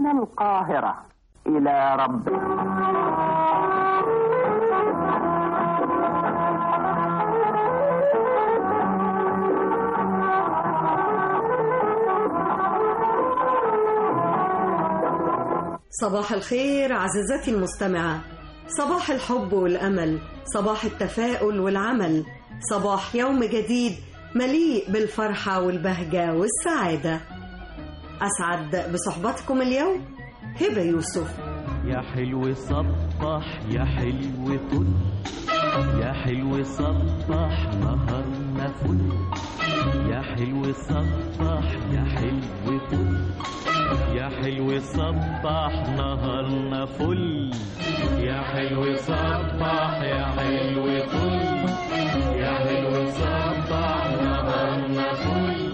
من القاهرة إلى ربك صباح الخير عزيزتي المستمعة صباح الحب والأمل صباح التفاؤل والعمل صباح يوم جديد مليء بالفرحة والبهجة والسعادة أسعد بصحبتكم اليوم هبة يوسف يا حلو صبح يا حلو فل يا حلو صبح نهارنا فل يا حلو صبح يا حلو فل يا حلو صبح نهارنا فل يا حلو صبح يا حلو فل يا حلو صبح نهارنا فل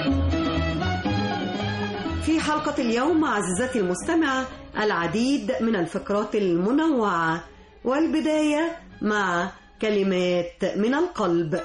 في حلقة اليوم عزيزتي المستمعة العديد من الفقرات المنوعة والبداية مع كلمات من القلب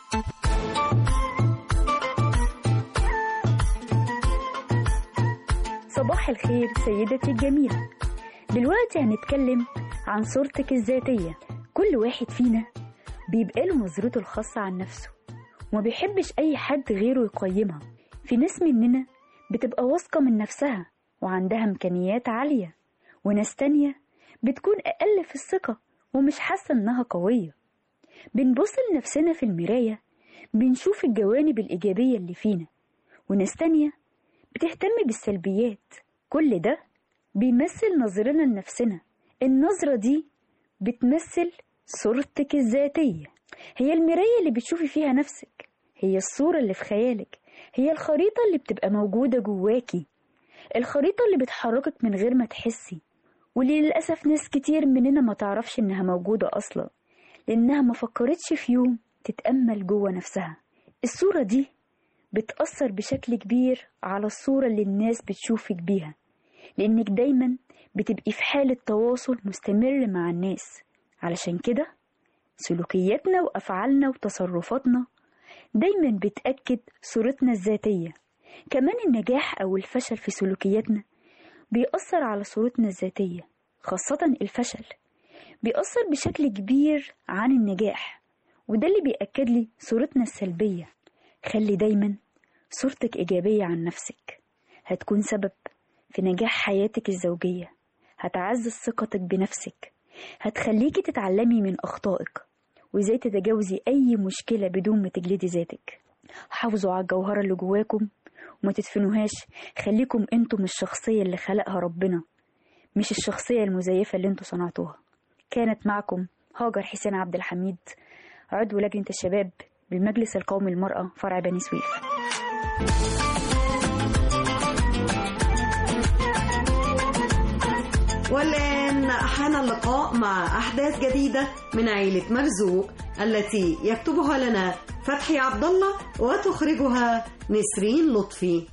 صباح الخير سيدتي الجميلة دلوقتي هنتكلم عن صورتك الذاتية كل واحد فينا بيبقى له نظرته الخاصة عن نفسه وما بيحبش أي حد غيره يقيمها في ناس مننا بتبقى واثقة من نفسها وعندها إمكانيات عالية وناس تانية بتكون أقل في الثقة ومش حاسة إنها قوية بنبص لنفسنا في المراية بنشوف الجوانب الإيجابية اللي فينا وناس تانية بتهتم بالسلبيات كل ده بيمثل نظرنا لنفسنا النظرة دي بتمثل صورتك الذاتية هي المراية اللي بتشوفي فيها نفسك هي الصورة اللي في خيالك هي الخريطة اللي بتبقى موجودة جواكي الخريطة اللي بتحركك من غير ما تحسي واللي للأسف ناس كتير مننا ما تعرفش إنها موجودة أصلا لأنها ما فكرتش في يوم تتأمل جوه نفسها الصورة دي بتأثر بشكل كبير على الصورة اللي الناس بتشوفك بيها لأنك دايما بتبقي في حالة تواصل مستمر مع الناس علشان كده سلوكياتنا وأفعالنا وتصرفاتنا دايما بتأكد صورتنا الذاتية كمان النجاح أو الفشل في سلوكياتنا بيأثر على صورتنا الذاتية خاصة الفشل بيأثر بشكل كبير عن النجاح وده اللي بيأكد لي صورتنا السلبية خلي دايما صورتك إيجابية عن نفسك هتكون سبب في نجاح حياتك الزوجية هتعزز ثقتك بنفسك هتخليكي تتعلمي من أخطائك وإزاي تتجاوزي أي مشكلة بدون ما تجلدي ذاتك حافظوا على الجوهرة اللي جواكم وما تدفنوهاش خليكم انتم الشخصية اللي خلقها ربنا مش الشخصية المزيفة اللي انتوا صنعتوها كانت معكم هاجر حسين عبد الحميد عضو لجنة الشباب بالمجلس القومي للمرأة فرع بني سويف والآن حان اللقاء مع أحداث جديدة من عيلة مرزوق التي يكتبها لنا فتحي عبد الله وتخرجها نسرين لطفي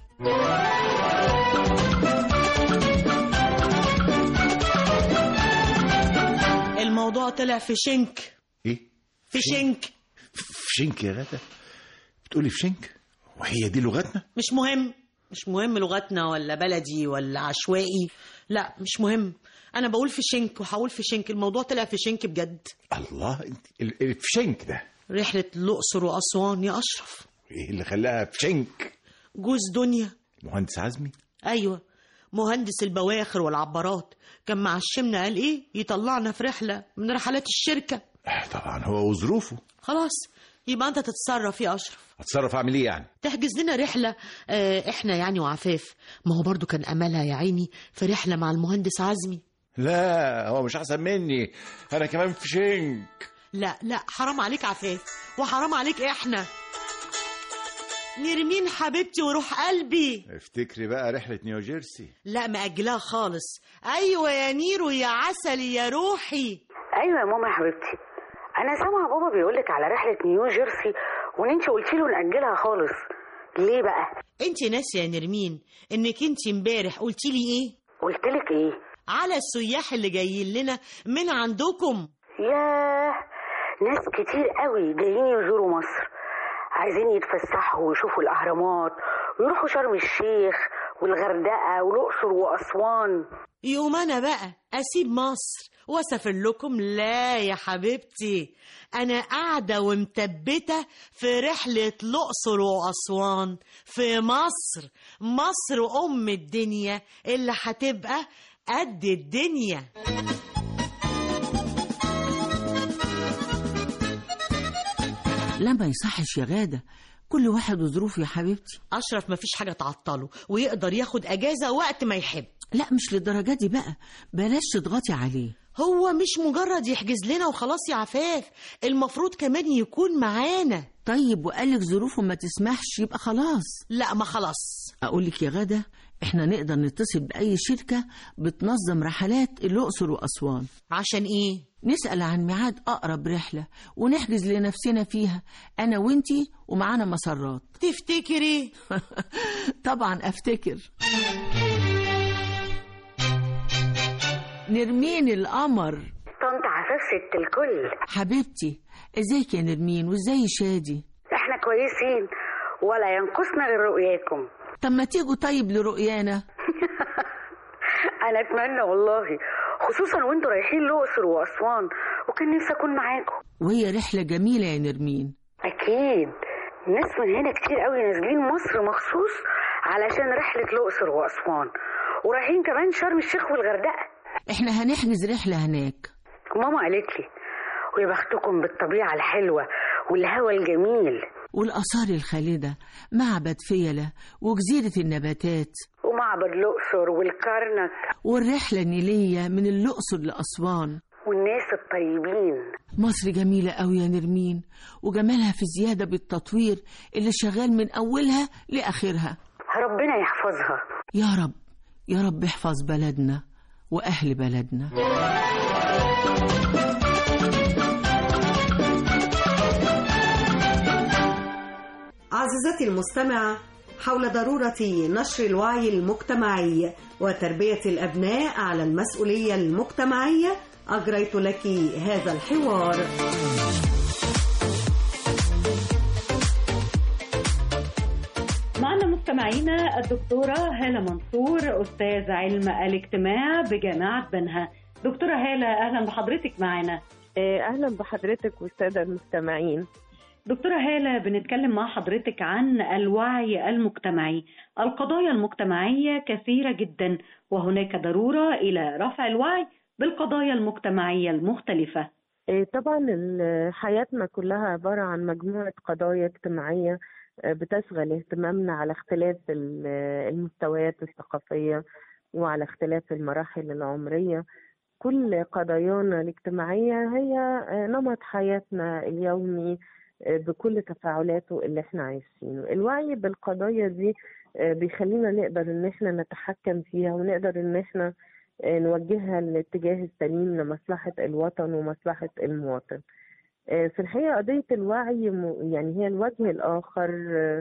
الموضوع طلع في شنك ايه في شنك في شنك يا غدا بتقولي في شنك وهي دي لغتنا مش مهم مش مهم لغتنا ولا بلدي ولا عشوائي لا مش مهم انا بقول في شنك وهقول في شنك الموضوع طلع في شنك بجد الله انت ال- ال- في شنك ده رحلة الأقصر وأسوان يا أشرف ايه اللي خلاها في شنك جوز دنيا المهندس عزمي أيوة مهندس البواخر والعبارات كان معشمنا قال إيه يطلعنا في رحلة من رحلات الشركة آه، طبعا هو وظروفه خلاص يبقى أنت تتصرف يا أشرف هتصرف اعمل ايه يعني تحجز لنا رحلة آه إحنا يعني وعفاف ما هو برضو كان أملها يا عيني في رحلة مع المهندس عزمي لا هو مش احسن مني انا كمان في شنك لا لا حرام عليك عفاف وحرام عليك إحنا نرمين حبيبتي وروح قلبي افتكري بقى رحلة نيوجيرسي لا مأجلاها خالص أيوة يا نيرو يا عسلي يا روحي ايوه يا ماما يا حبيبتي انا سامعه بابا بيقولك على رحله نيو جيرسي وان انت قلتي له ناجلها خالص ليه بقى انت ناسية يا نرمين انك انت امبارح قلتي لي ايه قلتلك ايه على السياح اللي جايين لنا من عندكم ياه ناس كتير قوي جايين يزوروا مصر عايزين يتفسحوا ويشوفوا الاهرامات ويروحوا شرم الشيخ والغردقة والأقصر وأسوان يقوم انا بقى اسيب مصر واسافر لكم لا يا حبيبتي انا قاعده ومثبته في رحله الاقصر واسوان في مصر مصر ام الدنيا اللي هتبقى قد الدنيا لا ما يصحش يا غادة كل واحد وظروفه يا حبيبتي اشرف مفيش حاجه تعطله ويقدر ياخد اجازه وقت ما يحب لا مش للدرجة دي بقى بلاش تضغطي عليه هو مش مجرد يحجز لنا وخلاص يا عفاف المفروض كمان يكون معانا طيب وقالك ظروفه ما تسمحش يبقى خلاص لا ما خلاص أقولك يا غادة احنا نقدر نتصل بأي شركة بتنظم رحلات الأقصر وأسوان عشان ايه نسأل عن ميعاد أقرب رحلة ونحجز لنفسنا فيها أنا وإنتي ومعانا مسرات تفتكري طبعا أفتكر نرمين القمر طنط عفاف ست الكل حبيبتي ازيك يا نرمين وازاي شادي احنا كويسين ولا ينقصنا غير رؤياكم طب ما تيجوا طيب لرؤيانا انا اتمنى والله خصوصا وانتوا رايحين الاقصر واسوان وكان نفسي اكون معاكم وهي رحلة جميلة يا نرمين اكيد ناس من هنا كتير قوي نازلين مصر مخصوص علشان رحله الاقصر واسوان ورايحين كمان شرم الشيخ والغردقه احنا هنحجز رحلة هناك ماما قالت لي ويا بختكم بالطبيعه الحلوه والهواء الجميل والآثار الخالدة معبد فيلة وجزيرة النباتات ومعبد الاقصر والكرنك والرحلة النيلية من الأقصر لأسوان والناس الطيبين مصر جميلة أوي يا نرمين وجمالها في زيادة بالتطوير اللي شغال من أولها لآخرها ربنا يحفظها يا رب يا رب احفظ بلدنا وأهل بلدنا عزيزتي المستمعة حول ضرورة نشر الوعي المجتمعي وتربية الأبناء على المسؤولية المجتمعية أجريت لك هذا الحوار معنا مستمعينا الدكتورة هالة منصور أستاذ علم الاجتماع بجامعة بنها دكتورة هالة أهلا بحضرتك معنا أهلا بحضرتك والسادة المستمعين دكتورة هالة بنتكلم مع حضرتك عن الوعي المجتمعي القضايا المجتمعية كثيرة جدا وهناك ضرورة إلى رفع الوعي بالقضايا المجتمعية المختلفة طبعا حياتنا كلها عبارة عن مجموعة قضايا اجتماعية بتشغل اهتمامنا على اختلاف المستويات الثقافية وعلى اختلاف المراحل العمرية كل قضايانا الاجتماعية هي نمط حياتنا اليومي بكل تفاعلاته اللي احنا عايشينه الوعي بالقضايا دي بيخلينا نقدر ان احنا نتحكم فيها ونقدر ان احنا نوجهها للاتجاه السليم لمصلحة الوطن ومصلحة المواطن في الحقيقة قضية الوعي يعني هي الوجه الآخر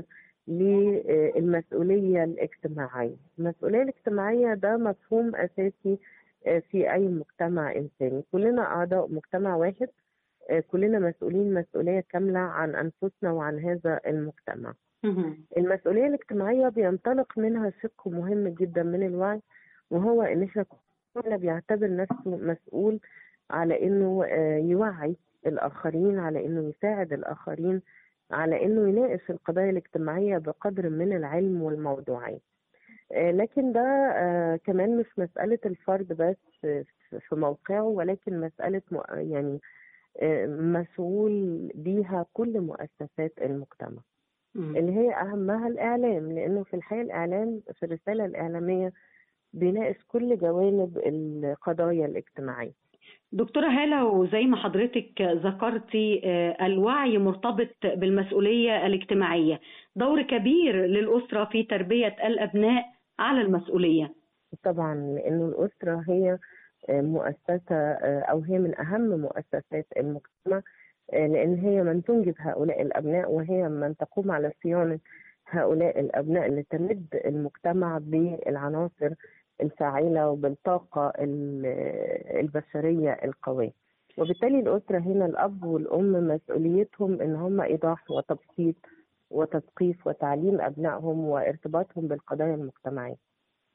للمسؤولية الاجتماعية المسؤولية الاجتماعية ده مفهوم أساسي في أي مجتمع إنساني كلنا أعضاء مجتمع واحد كلنا مسؤولين مسؤولية كاملة عن أنفسنا وعن هذا المجتمع المسؤولية الاجتماعية بينطلق منها شق مهم جدا من الوعي وهو إن إحنا كلنا بيعتبر نفسه مسؤول على إنه يوعي الآخرين على إنه يساعد الآخرين على إنه يناقش القضايا الاجتماعية بقدر من العلم والموضوعية لكن ده كمان مش مسألة الفرد بس في موقعه ولكن مسألة يعني مسؤول بيها كل مؤسسات المجتمع اللي هي أهمها الإعلام لأنه في الحقيقة الإعلام في الرسالة الإعلامية بيناقش كل جوانب القضايا الاجتماعية دكتورة هالة وزي ما حضرتك ذكرتي الوعي مرتبط بالمسؤولية الاجتماعية دور كبير للأسرة في تربية الأبناء على المسؤولية طبعا لأنه الأسرة هي مؤسسة أو هي من أهم مؤسسات المجتمع لأن هي من تنجب هؤلاء الأبناء وهي من تقوم على صيانة هؤلاء الأبناء اللي تمد المجتمع بالعناصر الفاعلة وبالطاقة البشرية القوية وبالتالي الأسرة هنا الأب والأم مسؤوليتهم إن هم إيضاح وتبسيط وتثقيف وتعليم أبنائهم وارتباطهم بالقضايا المجتمعية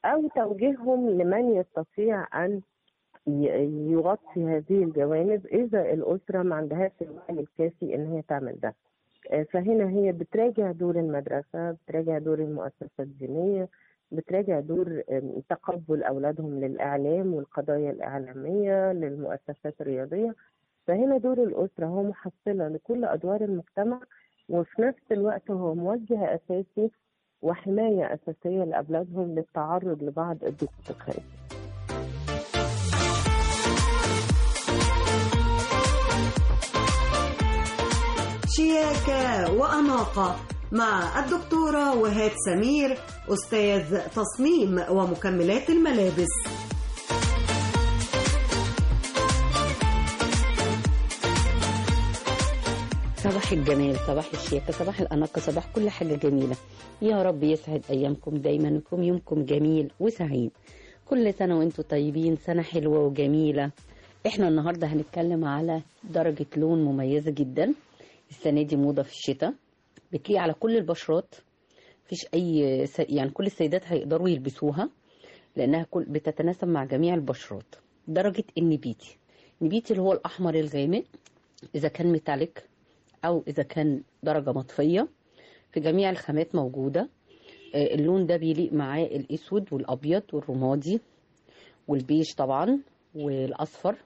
أو توجيههم لمن يستطيع أن ي- يغطي هذه الجوانب إذا الأسرة ما عندهاش الوعي الكافي إن هي تعمل ده آه، فهنا هي بتراجع دور المدرسة بتراجع دور المؤسسة الدينية بتراجع دور آم، تقبل أولادهم للإعلام والقضايا الإعلامية للمؤسسات الرياضية فهنا دور الأسرة هو محصلة لكل أدوار المجتمع وفي نفس الوقت هو موجه أساسي وحماية أساسية لأولادهم للتعرض لبعض الضغوط الخارجية شياكة وأناقة مع الدكتورة وهاد سمير أستاذ تصميم ومكملات الملابس صباح الجمال صباح الشياكة صباح الأناقة صباح كل حاجة جميلة يا رب يسعد أيامكم دايما يكون يومكم جميل وسعيد كل سنة وانتم طيبين سنة حلوة وجميلة احنا النهاردة هنتكلم على درجة لون مميزة جدا السنة دي موضة في الشتاء بتليق على كل البشرات مفيش أي س... يعني كل السيدات هيقدروا يلبسوها لأنها كل بتتناسب مع جميع البشرات درجة النبيتي النبيتي اللي هو الأحمر الغامق إذا كان ميتاليك أو إذا كان درجة مطفية في جميع الخامات موجودة آه، اللون ده بيليق معاه الأسود والأبيض والرمادي والبيج طبعا والأصفر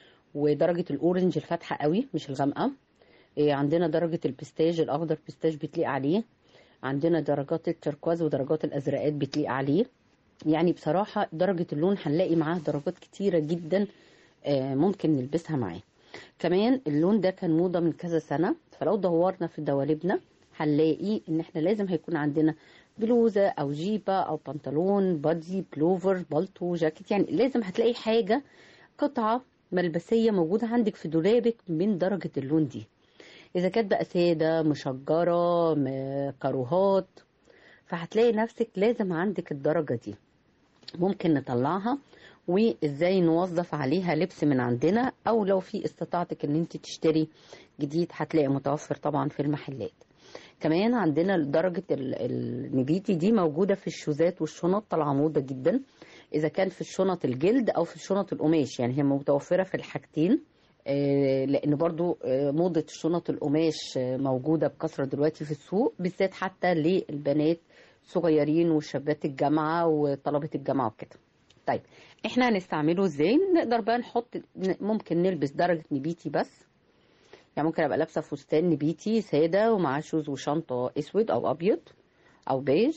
ودرجة الأورنج الفاتحة قوي مش الغامقة آه، عندنا درجة البستاج الأخضر بستاج بتليق عليه عندنا درجات التركواز ودرجات الأزرقات بتليق عليه يعني بصراحة درجة اللون هنلاقي معاه درجات كتيرة جدا آه، ممكن نلبسها معاه كمان اللون ده كان موضة من كذا سنة فلو دورنا في دواليبنا هنلاقي ان احنا لازم هيكون عندنا بلوزة او جيبة او بنطلون بادي بلوفر بالطو جاكيت يعني لازم هتلاقي حاجة قطعة ملبسية موجودة عندك في دولابك من درجة اللون دي اذا كانت بقى سادة مشجرة م- كاروهات فهتلاقي نفسك لازم عندك الدرجة دي ممكن نطلعها وازاي نوظف عليها لبس من عندنا او لو في استطاعتك ان انت تشتري جديد هتلاقي متوفر طبعا في المحلات كمان عندنا درجة ال- النبيتي دي موجودة في الشوزات والشنط طالعة موضة جدا إذا كان في الشنط الجلد أو في الشنط القماش يعني هي متوفرة في الحاجتين آه، لأن برضو آه، موضة الشنط القماش آه، موجودة بكثرة دلوقتي في السوق بالذات حتى للبنات صغيرين وشابات الجامعة وطلبة الجامعة وكده طيب احنا هنستعمله ازاي نقدر بقى نحط ن- ممكن نلبس درجة نبيتي بس يعني ممكن ابقى لابسه فستان نبيتي ساده ومعاه شوز وشنطه اسود او ابيض او بيج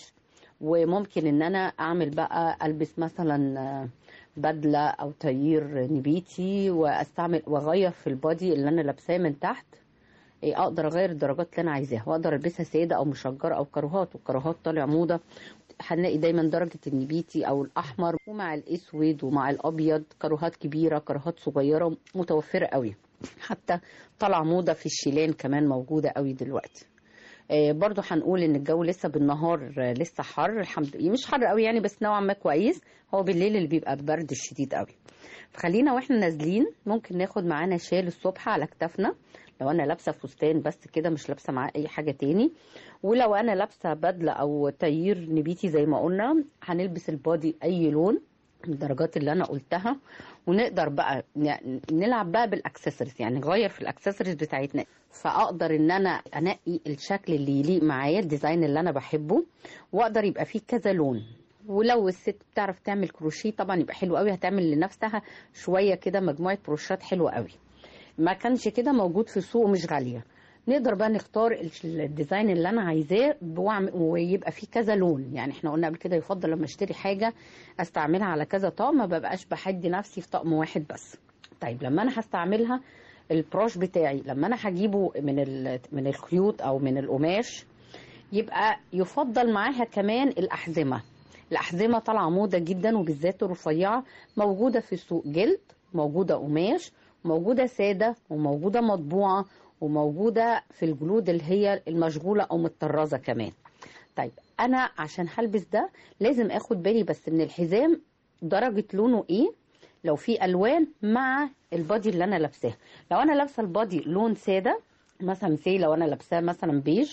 وممكن ان انا اعمل بقى البس مثلا آه، بدله او تايير نبيتي واستعمل واغير في البادي اللي انا لابساه من تحت إيه، اقدر اغير الدرجات اللي انا عايزاها واقدر البسها ساده او مشجره او كروهات والكروهات طالع موضه هنلاقي دايما درجة النبيتي أو الأحمر ومع الأسود ومع الأبيض كروهات كبيرة كروهات صغيرة متوفرة قوي حتى طلع موضة في الشيلان كمان موجودة قوي دلوقتي آه، برضو هنقول ان الجو لسه بالنهار آه، لسه حر الحمد لله مش حر قوي يعني بس نوعا ما كويس هو بالليل اللي بيبقى البرد الشديد قوي فخلينا واحنا نازلين ممكن ناخد معانا شال الصبح على كتافنا لو انا لابسه فستان بس كده مش لابسه معاه اي حاجه تاني ولو انا لابسه بدله او تايير نبيتي زي ما قلنا هنلبس البادي اي لون من الدرجات اللي انا قلتها ونقدر بقى ن- نلعب بقى بالاكسسوارز يعني نغير في الاكسسوارز بتاعتنا فاقدر ان انا انقي الشكل اللي يليق معايا الديزاين اللي انا بحبه واقدر يبقى فيه كذا لون ولو الست بتعرف تعمل كروشيه طبعا يبقى حلو قوي هتعمل لنفسها شويه كده مجموعه بروشات حلوه قوي ما كانش كده موجود في السوق مش غاليه نقدر بقى نختار ال- الديزاين اللي انا عايزاه بوعم- ويبقى فيه كذا لون يعني احنا قلنا قبل كده يفضل لما اشتري حاجه استعملها على كذا طقم ما ببقاش بحدي نفسي في طقم واحد بس طيب لما انا هستعملها البروش بتاعي لما انا هجيبه من ال- من الخيوط او من القماش يبقى يفضل معاها كمان الأحزمة الأحزمة طالعة موضة جدا وبالذات الرفيعة موجودة في السوق جلد موجودة قماش موجودة سادة وموجودة مطبوعة وموجودة في الجلود اللي هي المشغولة أو متطرزة كمان طيب أنا عشان هلبس ده لازم أخد بالي بس من الحزام درجة لونه إيه لو في ألوان مع البادي اللي أنا لابساه لو أنا لابسة البادي لون سادة مثلا سي لو أنا لابساه مثلا بيج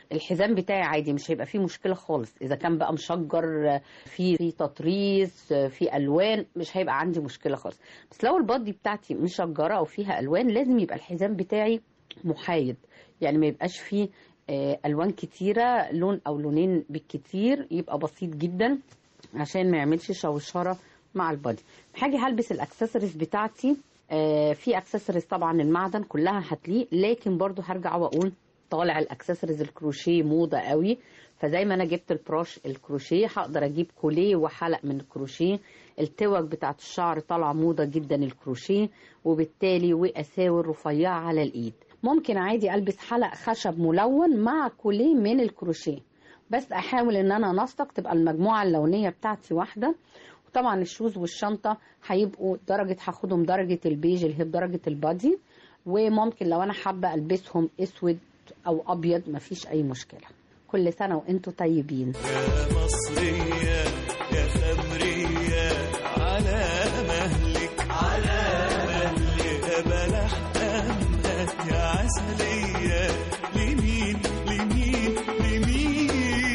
الحزام بتاعي عادي مش هيبقى فيه مشكله خالص اذا كان بقى مشجر في في تطريز في الوان مش هيبقى عندي مشكله خالص بس لو البادي بتاعتي مشجره او فيها الوان لازم يبقى الحزام بتاعي محايد يعني ما يبقاش فيه آه، الوان كتيره لون او لونين بالكتير يبقى بسيط جدا عشان ما يعملش شوشره مع البادي حاجه هلبس الاكسسوارز بتاعتي آه، في اكسسوارز طبعا المعدن كلها هتليق لكن برضو هرجع واقول طالع الاكسسوارز الكروشيه موضه قوي فزي ما انا جبت البروش الكروشيه هقدر اجيب كوليه وحلق من الكروشيه التوج بتاعت الشعر طالعه موضه جدا الكروشيه وبالتالي واساور رفيعه على الايد ممكن عادي البس حلق خشب ملون مع كوليه من الكروشيه بس احاول ان انا انسق تبقى المجموعه اللونيه بتاعتي واحده وطبعا الشوز والشنطه هيبقوا درجه هاخدهم درجه البيج اللي هي بدرجه البادي وممكن لو انا حابه البسهم اسود او ابيض مفيش اي مشكله كل سنه وانتم طيبين يا مصرية يا خمرية على مهلك على مهلك يا بلح أمك يا عسلية لمين لمين لمين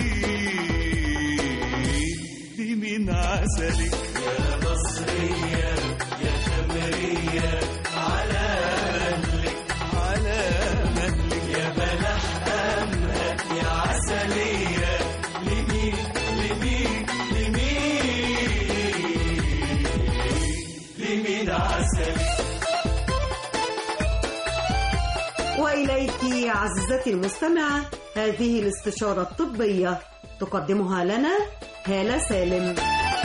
لمين عسلك يا مصرية يا خمرية على مهلك على مهلك يا بلح أمك يا عسلية لمين لمين لمين لمين عسلك وإليك عزيزتي المستمعة هذه الاستشارة الطبية تقدمها لنا هالة سالم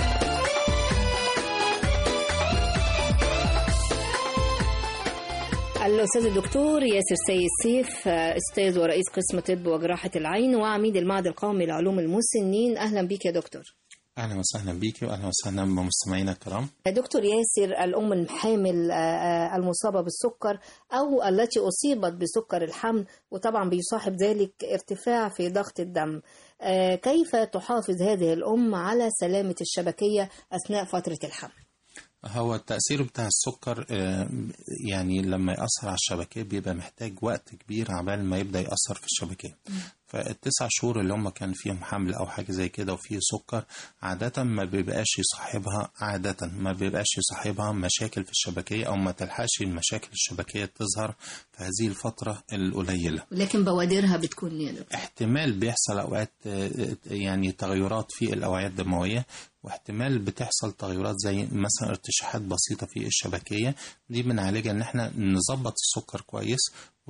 الأستاذ الدكتور ياسر سيد سيف أستاذ ورئيس قسم طب وجراحة العين وعميد المعهد القومي لعلوم المسنين أهلا بك يا دكتور اهلا وسهلا بيكي واهلا وسهلا بمستمعينا الكرام دكتور ياسر الأم الحامل آه، آه، المصابة بالسكر أو التي أصيبت بسكر الحمل وطبعا بيصاحب ذلك ارتفاع في ضغط الدم آه، كيف تحافظ هذه الأم على سلامة الشبكية أثناء فترة الحمل؟ هو التأثير بتاع السكر آه، يعني لما يأثر على الشبكية بيبقى محتاج وقت كبير عبال ما يبدأ يأثر في الشبكية فالتسع شهور اللي هم كان فيهم حمل أو حاجة زي كده وفيه سكر عادة ما بيبقاش يصاحبها عادة ما بيبقاش يصاحبها مشاكل في الشبكية أو ما تلحقش المشاكل الشبكية تظهر في هذه الفترة القليلة لكن بوادرها بتكون يا دكتور احتمال بيحصل اوقات آه، يعني تغيرات في الاوعيه الدمويه واحتمال بتحصل تغيرات زي مثلا ارتشاحات بسيطه في الشبكيه دي بنعالجها ان احنا نظبط السكر كويس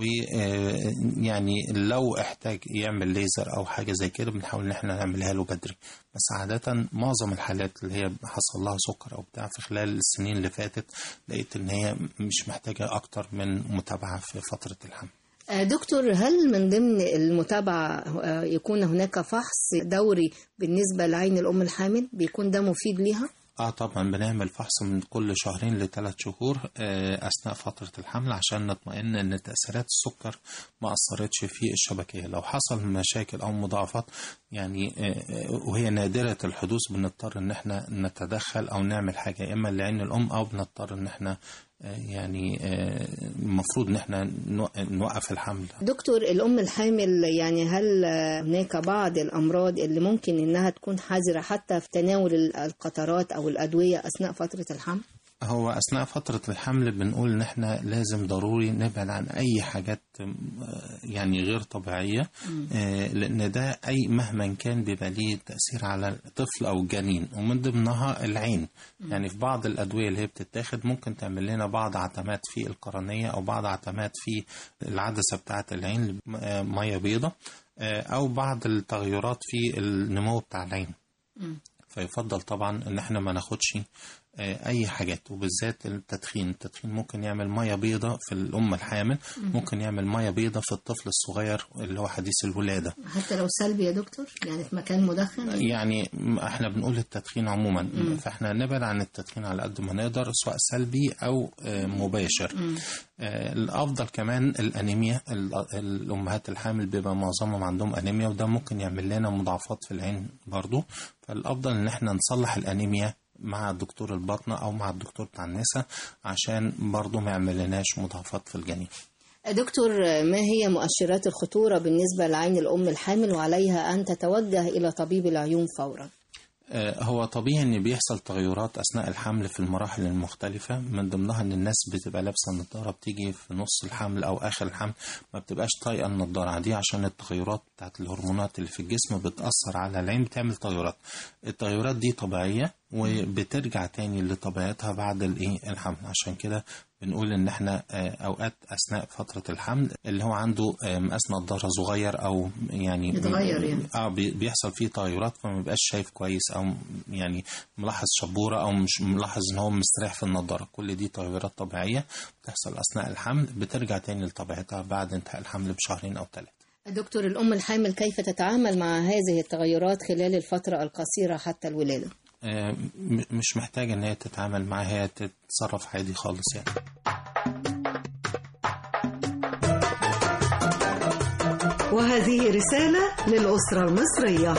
ويعني لو احتاج يعمل ليزر او حاجه زي كده بنحاول ان احنا نعملها له بدري بس عاده معظم الحالات اللي هي حصل لها سكر او بتاع في خلال السنين اللي فاتت لقيت ان هي مش محتاجه اكتر من متابعه في فتره الحمل آه، دكتور هل من ضمن المتابعة آه، يكون هناك فحص دوري بالنسبة لعين الأم الحامل بيكون ده مفيد ليها؟ اه طبعا بنعمل فحص من كل شهرين لثلاث شهور آه، اثناء فتره الحمل عشان نطمئن ان تاثيرات السكر ما اثرتش في الشبكيه لو حصل مشاكل او مضاعفات يعني آه، آه، وهي نادره الحدوث بنضطر ان احنا نتدخل او نعمل حاجه يا اما لعين الام او بنضطر ان احنا آه، يعني آه، المفروض ان احنا نو- نوقف الحمل دكتور الأم الحامل يعني هل آه، هناك بعض الأمراض اللي ممكن إنها تكون حذرة حتى في تناول ال- القطرات أو الأدوية أثناء فترة الحمل؟ هو أثناء فترة الحمل بنقول إن إحنا لازم ضروري نبعد عن أي حاجات آه، يعني غير طبيعية آه، لأن ده أي مهما كان بيبقى ليه تأثير على الطفل أو الجنين ومن ضمنها العين يعني في بعض الأدوية اللي هي بتتاخد ممكن تعمل لنا بعض عتمات في القرنية أو بعض عتمات في العدسة بتاعة العين آه، مية بيضة آه، أو بعض التغيرات في النمو بتاع العين فيفضل طبعا ان احنا ما ناخدش آه، اي حاجات وبالذات التدخين التدخين ممكن يعمل ميه بيضة في الام الحامل مم. ممكن يعمل ميه بيضة في الطفل الصغير اللي هو حديث الولاده حتى لو سلبي يا دكتور يعني في مكان مدخن يعني م- احنا بنقول التدخين عموما مم. فاحنا نبعد عن التدخين على قد ما نقدر سواء سلبي او آه، مباشر مم. آه، الافضل كمان الانيميا ال- الامهات الحامل بيبقى معظمهم عندهم انيميا وده ممكن يعمل لنا مضاعفات في العين برضو فالافضل ان احنا نصلح الانيميا مع دكتور الباطنة او مع الدكتور بتاع النساء عشان برضو ما يعمل لناش مضاعفات في الجنين دكتور ما هي مؤشرات الخطورة بالنسبة لعين الأم الحامل وعليها أن تتوجه إلى طبيب العيون فورا آه، هو طبيعي ان بيحصل تغيرات اثناء الحمل في المراحل المختلفه من ضمنها ان الناس بتبقى لابسه النضاره بتيجي في نص الحمل او اخر الحمل ما بتبقاش طايقه النضاره دي عشان التغيرات بتاعت الهرمونات اللي في الجسم بتاثر على العين بتعمل تغيرات التغيرات دي طبيعيه وبترجع تاني لطبيعتها بعد الايه الحمل عشان كده بنقول ان احنا آه، اوقات اثناء فتره الحمل اللي هو عنده آه، مقاس نضاره صغير او يعني يتغير يعني. اه بي- بيحصل فيه تغيرات فما بيبقاش شايف كويس او يعني ملاحظ شبوره او مش ملاحظ ان هو مستريح في النضاره كل دي تغيرات طبيعيه بتحصل اثناء الحمل بترجع تاني لطبيعتها بعد انتهاء الحمل بشهرين او ثلاثه دكتور الأم الحامل كيف تتعامل مع هذه التغيرات خلال الفترة القصيرة حتى الولادة آه، م- مش محتاجه ان هي تتعامل معاها هي تتصرف عادي خالص يعني وهذه رسالة للأسرة المصرية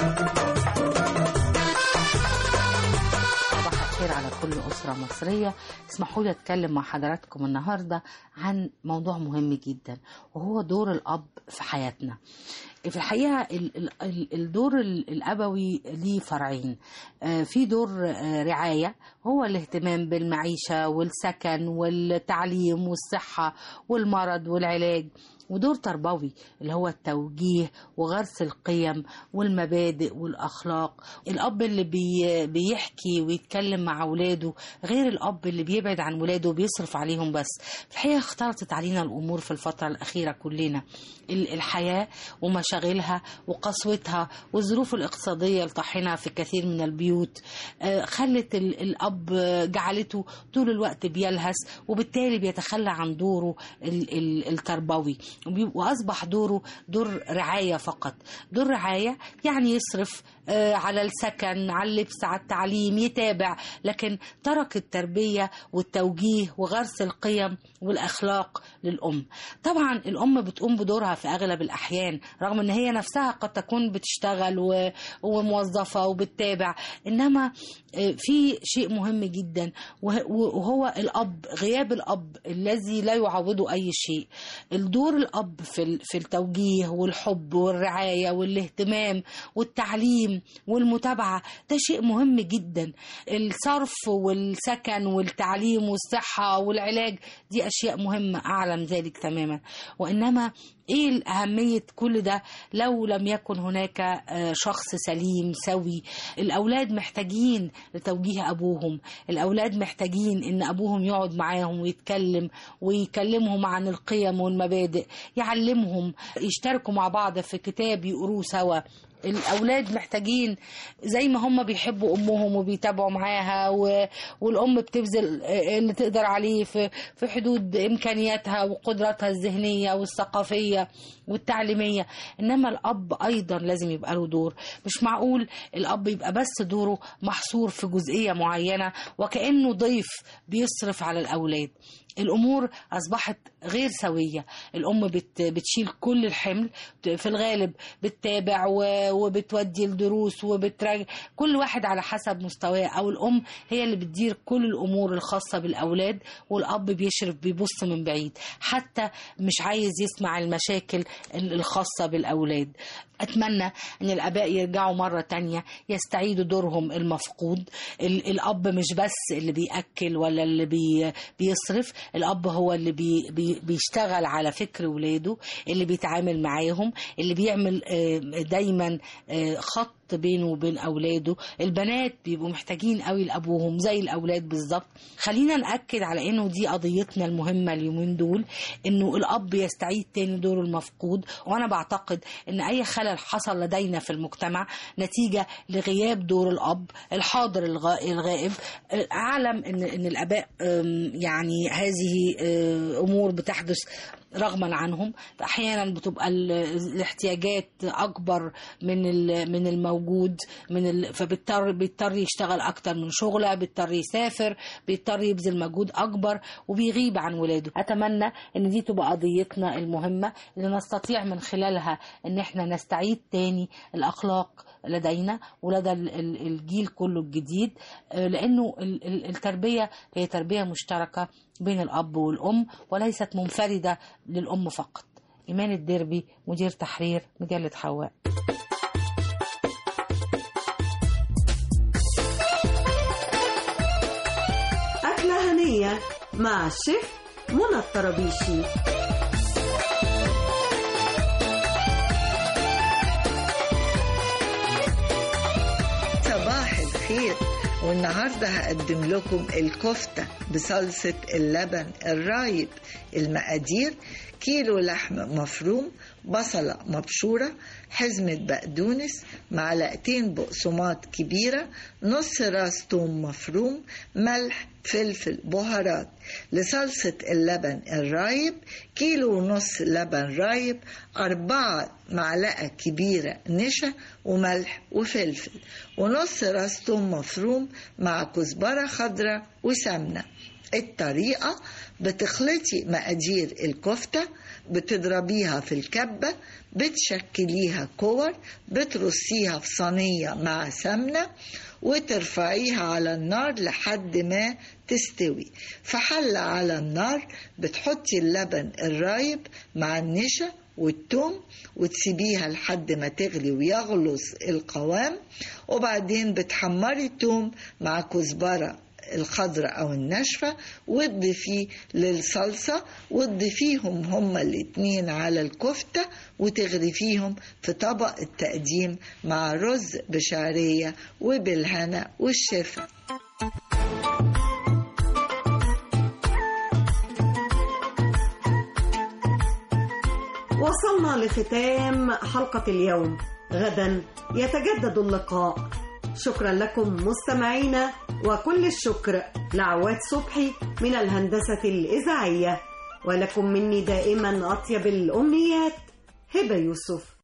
صباح الخير على كل أسرة مصرية اسمحوا لي أتكلم مع حضراتكم النهاردة عن موضوع مهم جدا وهو دور الأب في حياتنا في الحقيقة ال- ال- ال- الدور ال- الأبوي ليه فرعين آه، في دور آه، رعاية هو الاهتمام بالمعيشة والسكن والتعليم والصحة والمرض والعلاج ودور تربوي اللي هو التوجيه وغرس القيم والمبادئ والأخلاق الأب اللي بي بيحكي ويتكلم مع ولاده غير الأب اللي بيبعد عن ولاده وبيصرف عليهم بس في الحقيقة اختلطت علينا الأمور في الفترة الأخيرة كلنا ال- الحياة ومشاغلها وقسوتها والظروف الاقتصادية الطاحنة في كثير من البيوت آه، خلت ال- الأب آه، جعلته طول الوقت بيلهث وبالتالي بيتخلى عن دوره ال- ال- التربوي وبي- وأصبح دوره دور رعاية فقط دور رعاية يعني يصرف آه، على السكن على اللبس على التعليم يتابع لكن ترك التربية والتوجيه وغرس القيم والأخلاق للأم طبعا الأم بتقوم بدورها في أغلب الأحيان رغم أن هي نفسها قد تكون بتشتغل و- وموظفة وبتتابع إنما آه، في شيء مهم جدا وه- وهو الأب غياب الأب الذي لا يعوضه أي شيء الدور الأب في ال- في التوجيه والحب والرعاية والاهتمام والتعليم والمتابعة ده شيء مهم جدا الصرف والسكن والتعليم والصحة والعلاج دي أشياء مهمة أعلم ذلك تماما وإنما ايه اهميه كل ده لو لم يكن هناك آه، شخص سليم سوي الاولاد محتاجين لتوجيه ابوهم الاولاد محتاجين ان ابوهم يقعد معاهم ويتكلم ويكلمهم عن القيم والمبادئ يعلمهم يشتركوا مع بعض في كتاب يقروه سوا الاولاد محتاجين زي ما هم بيحبوا امهم وبيتابعوا معاها و... والام بتبذل اللي تقدر عليه في في حدود امكانياتها وقدراتها الذهنيه والثقافيه والتعليميه انما الاب ايضا لازم يبقى له دور مش معقول الاب يبقى بس دوره محصور في جزئيه معينه وكانه ضيف بيصرف على الاولاد الامور اصبحت غير سويه الام بت بتشيل كل الحمل في الغالب بتتابع و- وبتودي الدروس وبتراجع كل واحد على حسب مستواه او الام هي اللي بتدير كل الامور الخاصه بالاولاد والاب بيشرف بيبص من بعيد حتى مش عايز يسمع المشاكل ال- الخاصه بالاولاد أتمنى أن الآباء يرجعوا مرة تانية يستعيدوا دورهم المفقود ال- الأب مش بس اللي بيأكل ولا اللي بي بيصرف الأب هو اللي بي بي بيشتغل على فكر ولاده اللي بيتعامل معاهم اللي بيعمل آه، دايما آه، خط بينه وبين اولاده البنات بيبقوا محتاجين قوي لابوهم زي الاولاد بالظبط خلينا ناكد على انه دي قضيتنا المهمه اليومين دول انه الاب يستعيد تاني دوره المفقود وانا بعتقد ان اي خلل حصل لدينا في المجتمع نتيجه لغياب دور الاب الحاضر الغا- الغائب آه، اعلم ان ان الاباء آم، يعني هذه آه، امور بتحدث رغما عنهم احيانا بتبقى ال- الاحتياجات اكبر من ال- من الموجود موجود من ال... فبيضطر بيضطر يشتغل اكتر من شغله بيضطر يسافر بيضطر يبذل مجهود اكبر وبيغيب عن ولاده اتمنى ان دي تبقى قضيتنا المهمه اللي نستطيع من خلالها ان احنا نستعيد تاني الاخلاق لدينا ولدى ال- ال- الجيل كله الجديد آه، لانه ال- ال- التربيه هي تربيه مشتركه بين الاب والام وليست منفرده للام فقط ايمان الدربي مدير تحرير مجله حواء أكلة هنية مع الشيف منى الطرابيشي صباح الخير والنهارده هقدم لكم الكفته بصلصه اللبن الرايب المقادير كيلو لحم مفروم بصلة مبشورة حزمة بقدونس معلقتين بقسماط كبيرة نص راس توم مفروم ملح فلفل بهارات لصلصة اللبن الرايب كيلو ونص لبن رايب أربعة معلقة كبيرة نشا وملح وفلفل ونص راس توم مفروم مع كزبرة خضراء وسمنة الطريقة بتخلطي مقادير الكفتة بتضربيها في الكبة بتشكليها كور بترصيها في صينية مع سمنة وترفعيها على النار لحد ما تستوي في حلة على النار بتحطي اللبن الرايب مع النشا والثوم وتسيبيها لحد ما تغلي ويغلظ القوام وبعدين بتحمري الثوم مع كزبرة الخضراء او الناشفه وتضيفيه للصلصه وتضيفيهم هما الاتنين على الكفته وتغرفيهم في طبق التقديم مع رز بشعريه وبالهنا والشفا وصلنا لختام حلقة اليوم غدا يتجدد اللقاء شكرا لكم مستمعينا وكل الشكر لعواد صبحي من الهندسة الإذاعية ولكم مني دائما أطيب الأمنيات هبة يوسف